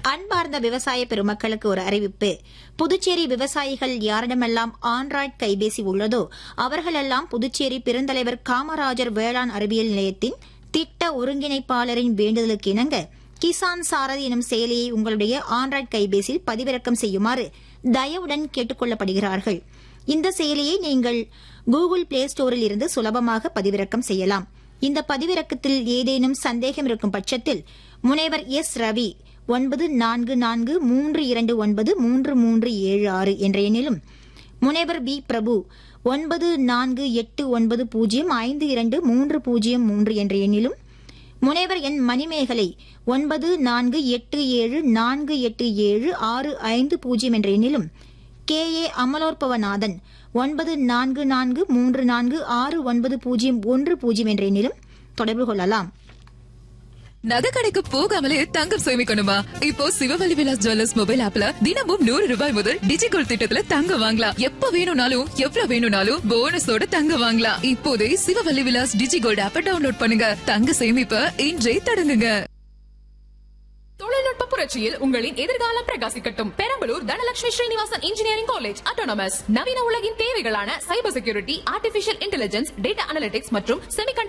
அன்பார்ந்த விவசாய பெருமக்களுக்கு ஒரு அறிவிப்பு புதுச்சேரி விவசாயிகள் யாரிடமெல்லாம் ஆண்ட்ராய்டு கைபேசி உள்ளதோ அவர்களெல்லாம் புதுச்சேரி பெருந்தலைவர் காமராஜர் வேளாண் அறிவியல் நிலையத்தின் திட்ட ஒருங்கிணைப்பாளரின் வேண்டுதலுக்கு இணங்க கிசான் சாரதி எனும் செயலியை உங்களுடைய ஆண்ட்ராய்டு கைபேசியில் பதிவிறக்கம் செய்யுமாறு தயவுடன் கேட்டுக் கொள்ளப்படுகிறார்கள் இந்த செயலியை நீங்கள் கூகுள் பிளே ஸ்டோரில் இருந்து சுலபமாக பதிவிறக்கம் செய்யலாம் இந்த பதிவிறக்கத்தில் ஏதேனும் சந்தேகம் இருக்கும் பட்சத்தில் முனைவர் எஸ் ரவி ஒன்பது நான்கு நான்கு மூன்று இரண்டு ஒன்பது மூன்று மூன்று ஏழு ஆறு என்ற எண்ணிலும் முனைவர் பி பிரபு ஒன்பது நான்கு எட்டு ஒன்பது பூஜ்ஜியம் ஐந்து இரண்டு மூன்று பூஜ்ஜியம் மூன்று என்ற எண்ணிலும் முனைவர் என் மணிமேகலை ஒன்பது நான்கு எட்டு ஏழு நான்கு எட்டு ஏழு ஆறு ஐந்து பூஜ்ஜியம் என்ற எண்ணிலும் கே ஏ அமலோற்பவநாதன் ஒன்பது நான்கு நான்கு மூன்று நான்கு ஆறு ஒன்பது பூஜ்ஜியம் ஒன்று பூஜ்ஜியம் என்ற எண்ணிலும் தொடர்பு கொள்ளலாம் நகை கடைக்கு போகாமலே தங்கம் சேமிக்கணுமா இப்போ சிவவழி விலாஸ் ஜுவல்லர்ஸ் மொபைல் ஆப்ல தினமும் நூறு ரூபாய் முதல் டிஜிகோல் திட்டத்துல தங்கம் வாங்கலாம் எப்ப வேணும்னாலும் எவ்வளவு வேணும்னாலும் போனஸோட தங்கம் வாங்கலாம் இப்போதே சிவவழி விலாஸ் டிஜிகோல்ட் ஆப்ப டவுன்லோட் பண்ணுங்க தங்க சேமிப்ப இன்றே தொடங்குங்க தொழில்நுட்ப புரட்சியில் உங்களின் எதிர்காலம் பிரகாசிக்கட்டும் Perambalur Dhanalakshmi Srinivasan engineering college autonomous நவீன உலகின் தேவைகளான cyber security artificial intelligence data analytics மற்றும் செமிகண்டக்டர்